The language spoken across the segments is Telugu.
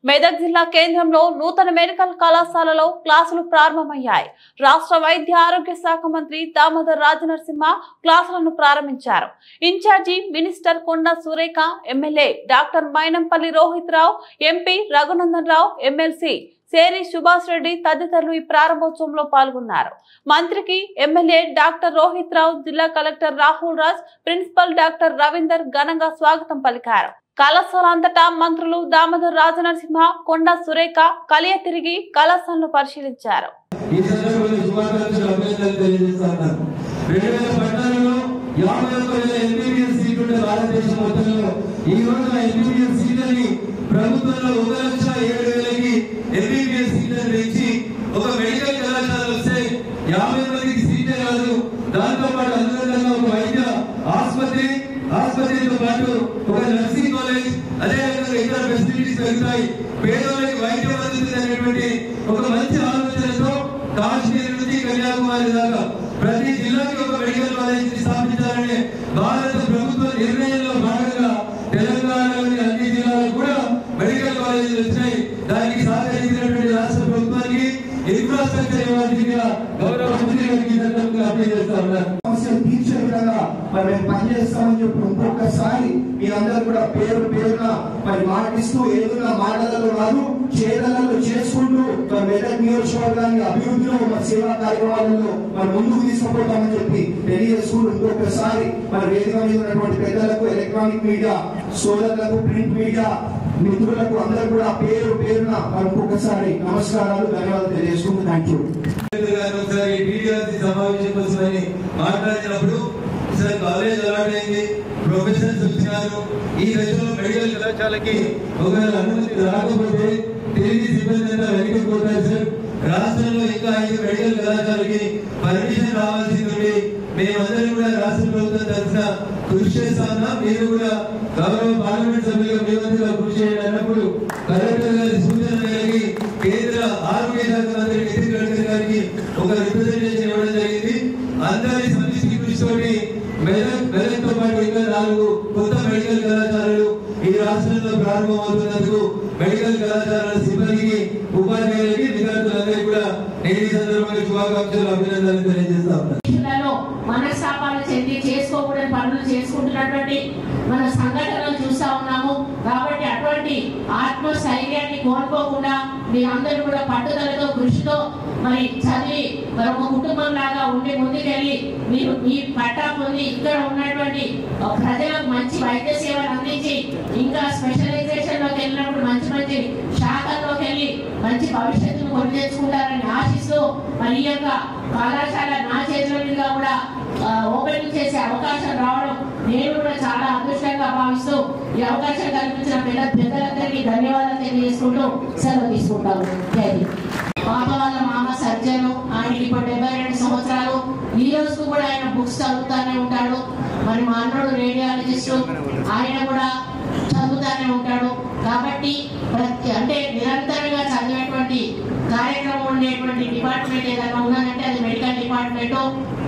మెదక్ జిల్లా కేంద్రంలో నూతన మెడికల్ కళాశాలలో క్లాసులు ప్రారంభమయ్యాయి రాష్ట్ర వైద్య ఆరోగ్య శాఖ మంత్రి దామోదర్ రాజనరసింహ క్లాసులను ప్రారంభించారు in charge minister Konda Surekha MLA doctor Mynampally Rohit Rao MP Raghunandan Rao MLC Seri Subhash Reddy తదితరులు ఈ ప్రారంభోత్సవంలో పాల్గొన్నారు మంత్రికి ఎమ్మెల్యే డాక్టర్ రోహిత్ రావు జిల్లా collector Rahul Raj principal doctor Ravinder ఘనంగా స్వాగతం పలికారు కళాశాల అంతటా మంత్రులు దామోదర్ రాజనరసింహ కొండ సురేఖ కలియ తిరిగి కళాశాలను పరిశీలించారు ఈ సందర్భంగా శుభాకాంక్షలు అభినందనలు తెలియజేస్తా ఉన్నాను రెండు వేల పద్నాలుగులో యాభై ఒక్క వేల ఎంబీబీఎస్ సీట్లు ఉండే భారతదేశం మొత్తంలో ఈ రోజు ఆ ఎంబీబీఎస్ సీట్లని ప్రభుత్వంలో ఒక లక్ష ఏడు వేలకి ఎంబీబీఎస్ సీట్లను పెంచి ఒక మెడికల్ కళాశాల వస్తే యాభై మందికి సీటే కాదు దాంతో పాటు అనుబంధంగా ఒక వైద్య ఆసుపత్రి ఆసుపత్రితో పాటు ఒక నర్సింగ్ కాలేజ్ అదే విధంగా ఇతర ఫెసిలిటీస్ పెరుగుతాయి పేదవాళ్ళకి వైద్యం అందుతుంది అనేటువంటి ఒక మంచి ఆలోచనతో కాశ్మీర్ నుంచి కన్యాకుమారి దాకా ప్రతి జిల్లాకి ఒక మెడికల్ కాలేజ్ స్థాపించాలనే భారత ప్రభుత్వ నిర్ణయంలో భాగంగా తెలంగాణలోని అన్ని జిల్లాలకు కూడా మెడికల్ కాలేజీలు వచ్చాయి దానికి సహకరించినటువంటి రాష్ట్ర ప్రభుత్వానికి ఇన్ఫ్రాస్ట్రక్చర్ ఇవ్వాల్సిందిగా గౌరవ మంత్రి గారికి ఈ సందర్భంగా అప్పీల్ చేస్తా ఉన్నారు సమస్యలు తీర్చే విధంగా మరి మేము పనిచేస్తామని చెప్పి ఇంకొకసారి మీరందరూ కూడా పేరు పేరున మరి మాటిస్తూ ఏదున్న మాటలలో కాదు చేతలలో చేసుకుంటూ మరి మెదక్ నియోజకవర్గాన్ని అభివృద్ధిలో మరి సేవా కార్యక్రమాలలో మరి ముందుకు తీసుకుపోతామని చెప్పి తెలియజేసుకుంటూ ఇంకొకసారి మరి వేదిక మీద ఉన్నటువంటి పెద్దలకు ఎలక్ట్రానిక్ మీడియా సోదరులకు ప్రింట్ మీడియా మిత్రులకు అందరూ కూడా పేరు పేరున మరి ఇంకొకసారి నమస్కారాలు ధన్యవాదాలు తెలియజేసుకుంటూ థ్యాంక్ యూ ముఖ్యమంత్రి గారు ఒకసారి టీడీఆర్సీ సమావేశం కోసమని మాట్లాడినప్పుడు సార్ కాలేజ్ అలాట్ అయింది ప్రొఫెసర్స్ వచ్చినారు ఈ దశలో మెడికల్ కళాశాలకి ఒకవేళ అనుమతి రాకపోతే తిరిగి సిబ్బంది అంతా వెనక్కి పోతారు సార్ రాష్ట్రంలో ఇంకా ఐదు మెడికల్ కళాశాలకి పర్మిషన్ రావాల్సింది ఉంది మేమందరం కూడా రాష్ట్ర ప్రభుత్వం తరఫున కృషి చేస్తామన్నా మీరు కూడా గౌరవ పార్లమెంట్ సభ్యులుగా మేమంతా కృషి చేయండి అన్నప్పుడు కలెక్టర్ గారి సూచన మేరకి కేంద్ర ఆరోగ్య శాఖ మంత్రి నితిన్ గడ్కరీ గారికి ఒక రిప్రజెంటేషన్ ఇవ్వడం జరిగింది అందరి సమిష్టి కృషితోటి మెదక్ మెదక్తో పాటు ఇంకా నాలుగు కొత్త మెడికల్ కళాశాలలు ఈ రాష్ట్రంలో ప్రారంభమవుతున్నందుకు మెడికల్ కళాశాలల సిబ్బందికి ఉపాధ్యాయులకి విద్యార్థులందరికీ కూడా నేను ఈ సందర్భంగా శుభాకాంక్షలు అభినందనలు తెలియజేస్తా ఉన్నాను ఇళ్లలో మనస్తాపాలు చెంది చేసుకోకూడని పనులు చేసుకుంటున్నటువంటి మన సంఘటనలు చూస్తా ఉన్నాము కాబట్టి అటువంటి ఆత్మస్థైర్యాన్ని కోల్పోకుండా మీరందరూ కూడా పట్టుదలతో కృషితో మరి చదివి మరి ఒక కుటుంబం లాగా ఉండి ముందుకెళ్ళి మీరు మీ పట్టా పొంది ఇక్కడ ఉన్నటువంటి ప్రజలకు మంచి వైద్య సేవలు అందించి ఇంకా స్పెషలైజేషన్ లోకి వెళ్ళినప్పుడు మంచి మంచి శాఖల్లోకి వెళ్ళి మంచి భవిష్యత్తును కొని తెచ్చుకుంటారని ఆశిస్తూ మరి ఈ యొక్క కళాశాల నా చేతుల మీదుగా కూడా ఆ, ఓపెన్ చేసే అవకాశం రావడం నేను కూడా చాలా అదృష్టంగా భావిస్తూ ఈ అవకాశం కల్పించిన పెద్ద పెద్దలందరికీ ధన్యవాదాలు తెలియజేసుకుంటూ సెలవు తీసుకుంటాను జై హింద్. పాప వాళ్ళ మామ సర్జను ఆయనకి ఇప్పుడు డెబ్బై రెండు సంవత్సరాలు ఈ రోజుకు కూడా ఆయన బుక్స్ చదువుతానే ఉంటాడు మరి మా అన్నోడు రేడియాలజిస్ట్ ఆయన కూడా చదువుతానే ఉంటాడు కాబట్టి ప్రతి అంటే నిరంతరంగా చదివేటువంటి కార్యక్రమం ఉండేటువంటి డిపార్ట్మెంట్ ఏదైనా ఉన్నదంటే అది మెడికల్ డిపార్ట్మెంట్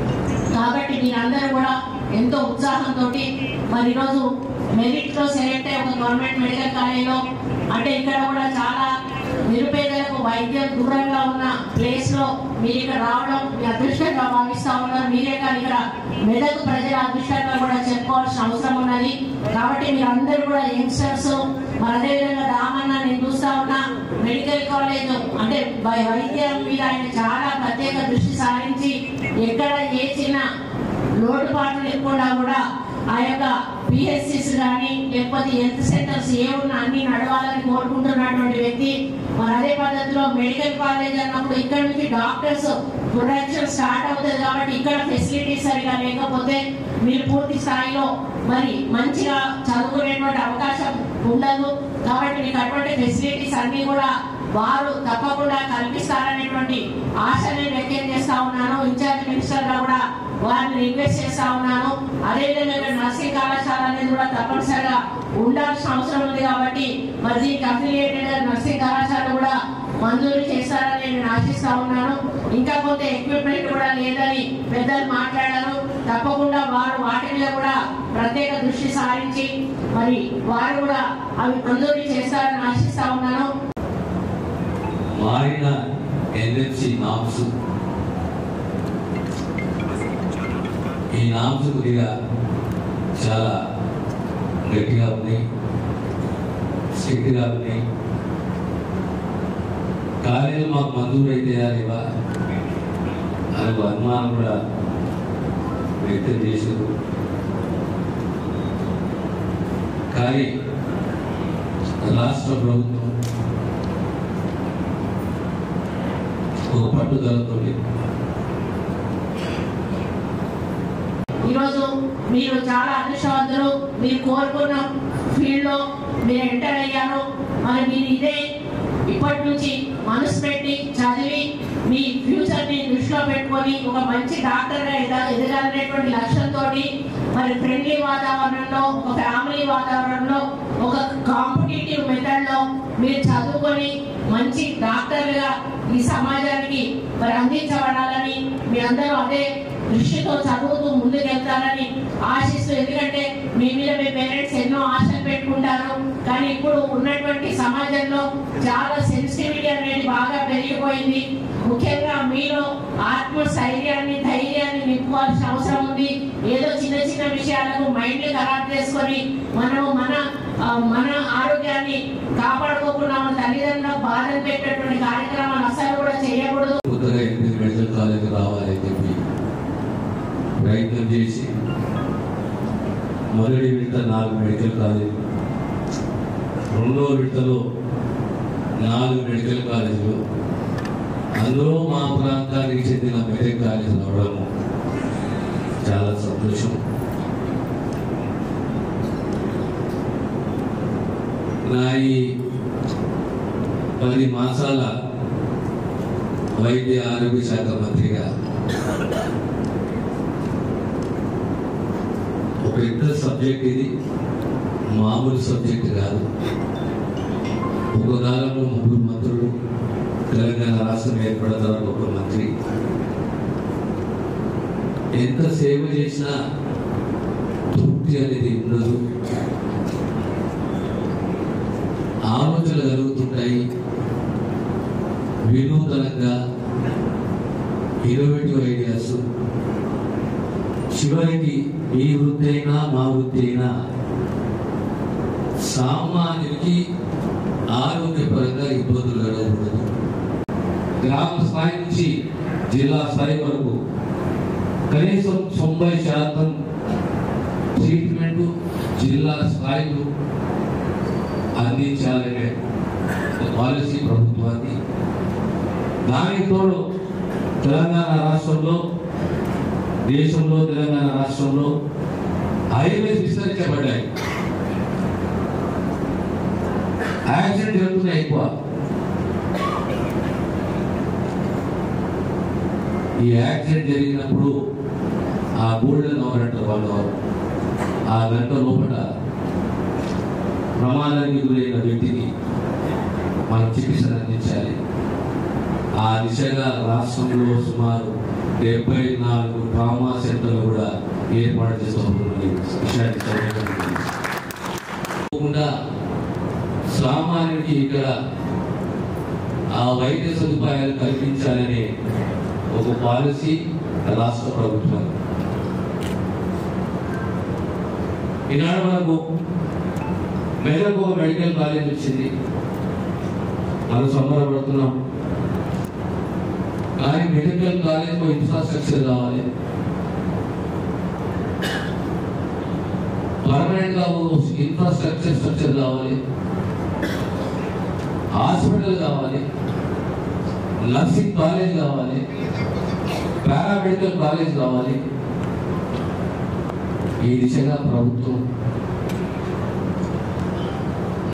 కాబట్టి మీరందరూ కూడా ఎంతో ఉత్సాహంతో మరి ఈరోజు మెరిట్ లో సెలెక్ట్ అయ్యి ఒక గవర్నమెంట్ మెడికల్ కాలేజీలో అంటే ఇక్కడ కూడా చాలా నిరుపేదలకు వైద్యం దూరంగా ఉన్న ప్లేస్ లో మీరు ఇక్కడ రావడం మీ అదృష్టంగా భావిస్తా ఉన్నారు మీరే కానీ ఇక్కడ మెదక్ ప్రజల అదృష్టంగా కూడా చెప్పుకోవాల్సిన అవసరం ఉన్నది కాబట్టి మీరందరూ కూడా యంగ్స్టర్స్ మరి అదేవిధంగా రామన్న నేను చూస్తా ఉన్నా మెడికల్ కాలేజ్ అంటే వై- వైద్యం మీద ఆయన చాలా ప్రత్యేక దృష్టి సారించి ఎక్కడ ఏ చిన్న లోటుపాట్లు లేకుండా కూడా ఆ యొక్క పిహెచ్సిస్ కానీ లేకపోతే హెల్త్ సెంటర్స్ ఏ ఉన్న అన్ని నడవాలని కోరుకుంటున్నటువంటి వ్యక్తి మరి అదే పద్ధతిలో మెడికల్ కాలేజ్ అన్నప్పుడు ఇక్కడ నుంచి డాక్టర్స్ ప్రొడక్షన్ స్టార్ట్ అవుతుంది కాబట్టి ఇక్కడ ఫెసిలిటీస్ సరిగా లేకపోతే మీరు పూర్తి స్థాయిలో మరి మంచిగా చదువుకునేటువంటి అవకాశం ఉండదు కాబట్టి మీకు అటువంటి ఫెసిలిటీస్ అన్ని కూడా వారు తప్పకుండా కల్పిస్తారనేటువంటి ఆశని వ్యక్తం చేస్తా ఉన్నాను ఇన్ఛార్జ్ మినిస్టర్ గా కూడా వారిని రిక్వెస్ట్ చేస్తా ఉన్నాను అదేవిధంగా ఇక్కడ నర్సింగ్ కళాశాల అనేది కూడా తప్పనిసరిగా ఉండాల్సిన అవసరం ఉంది కాబట్టి మరి దీనికి అఫిలియేటెడ్ నర్సింగ్ కళాశాల కూడా మంజూరు చేస్తారని నేను ఆశిస్తా ఉన్నాను ఇంకా కొంత ఎక్విప్మెంట్ కూడా లేదని పెద్దలు మాట్లాడారు తప్పకుండా వారు వాటి మీద కూడా ప్రత్యేక దృష్టి సారించి మరి వారు కూడా అవి మంజూరు చేస్తారని ఆశిస్తా ఉన్నాను మారిన ఎన్ఎఫ్సి నామ్స్ ఈ నామ్స్ కొద్దిగా చాలా గట్టిగా ఉన్నాయి స్ట్రిక్ట్గా ఉన్నాయి కాలేజీలు మాకు మంజూరు అయితే లేవా అని ఒక అనుమానం కూడా వ్యక్తం చేశారు కానీ రాష్ట్ర ప్రభుత్వం ఒక పట్టుదలతో ఈరోజు మీరు చాలా అదృష్టవంతులు మీరు కోరుకున్న ఫీల్డ్లో మీరు ఎంటర్ అయ్యారు మరి మీరు ఇదే ఇప్పటి నుంచి మనసు పెట్టి చదివి మీ ఫ్యూచర్ని దృష్టిలో పెట్టుకొని ఒక మంచి డాక్టర్గా ఎద ఎదగాలనేటువంటి లక్ష్యంతో మరి ఫ్రెండ్లీ వాతావరణంలో ఒక ఫ్యామిలీ వాతావరణంలో ఒక కాంపిటేటివ్ మెథడ్లో మీరు చదువుకొని మంచి డాక్టర్లుగా ఈ సమాజానికి మరి అందించబడాలని మీ అందరూ అదే దృష్టితో చదువుతూ ముందుకెళ్తారని ఆశిస్తూ ఎందుకంటే మీ మీద మీ పేరెంట్స్ ఎన్నో ఆశలు పెట్టుకుంటారు కానీ ఇప్పుడు ఉన్నటువంటి సమాజంలో చాలా సెన్సిటివిటీ అనేది బాగా పెరిగిపోయింది ముఖ్యంగా మీలో ఆత్మ స్థైర్యాన్ని ధైర్యాన్ని నింపుకోవాల్సిన అవసరం ఉంది ఏదో చిన్న చిన్న విషయాలకు మైండ్ ఖరాబ్ చేసుకొని మనము మన ఆ, మన ఆరోగ్యాన్ని కాపాడుకోకుండా మన తల్లిదండ్రులకు బాధలు పెట్టేటువంటి కార్యక్రమాలు అసలు కూడా చేయకూడదు కొత్తగా ఎనిమిది మెడికల్ కాలేజ్ రావాలని చెప్పి ప్రయత్నం చేసి మొదటి విడత నాలుగు మెడికల్ కాలేజీలు రెండో విడతలో నాలుగు మెడికల్ కాలేజీలు అందులో మా ప్రాంతానికి చెందిన మెడికల్ కాలేజ్ రావడము చాలా సంతోషం నా ఈ పది మాసాల వైద్య ఆరోగ్య శాఖ మంత్రిగా ఒక పెద్ద సబ్జెక్ట్ ఇది మామూలు సబ్జెక్ట్ కాదు ఒక కాలంలో ముగ్గురు మంత్రులు తెలంగాణ రాష్ట్రం ఏర్పడిన తర్వాత ఒక మంత్రి ఎంత సేవ చేసినా తృప్తి అనేది ఉండదు ఆలోచనలు కలుగుతుంటాయి వినూతనంగా ఇన్నోవేటివ్ ఐడియాస్ చివరికి మీ వృత్తి అయినా మా వృత్తి అయినా సామాన్యుడికి ఆరోగ్యపరంగా ఇబ్బందులు కలగకూడదు గ్రామ స్థాయి నుంచి జిల్లా స్థాయి వరకు కనీసం తొంభై శాతం ట్రీట్మెంట్ జిల్లా స్థాయిలో అందించాలనే ఒక పాలసీ ప్రభుత్వాన్ని దానికి తోడు తెలంగాణ రాష్ట్రంలో దేశంలో తెలంగాణ రాష్ట్రంలో హైవేస్ విస్తరించబడ్డాయి యాక్సిడెంట్ జరుగుతున్నాయి ఎక్కువ ఈ యాక్సిడెంట్ జరిగినప్పుడు ఆ గోల్డెన్ అవర్ అంటారు వాళ్ళు ఆ గంట లోపల ప్రమాదానికి గురైన వ్యక్తికి మనం చికిత్సను అందించాలి ఆ దిశగా రాష్ట్రంలో సుమారు డెబ్బై నాలుగు ట్రామా సెంటర్లు కూడా ఏర్పాటు చేసుకోబోతున్న విషయాన్ని తప్పకుండా సామాన్యుడికి ఇక్కడ ఆ వైద్య సదుపాయాలు కల్పించాలనే ఒక పాలసీ రాష్ట్ర ప్రభుత్వం ఈనాడు మనకు మెదక్ ఒక మెడికల్ కాలేజ్ వచ్చింది మనం సంబరపడుతున్నాం కానీ మెడికల్ కాలేజ్ ఇన్ఫ్రాస్ట్రక్చర్ కావాలి పర్మనెంట్ గా ఇన్ఫ్రాస్ట్రక్చర్ స్ట్రక్చర్ కావాలి హాస్పిటల్ కావాలి నర్సింగ్ కాలేజ్ కావాలి పారామెడికల్ కాలేజ్ కావాలి ఈ దిశగా ప్రభుత్వం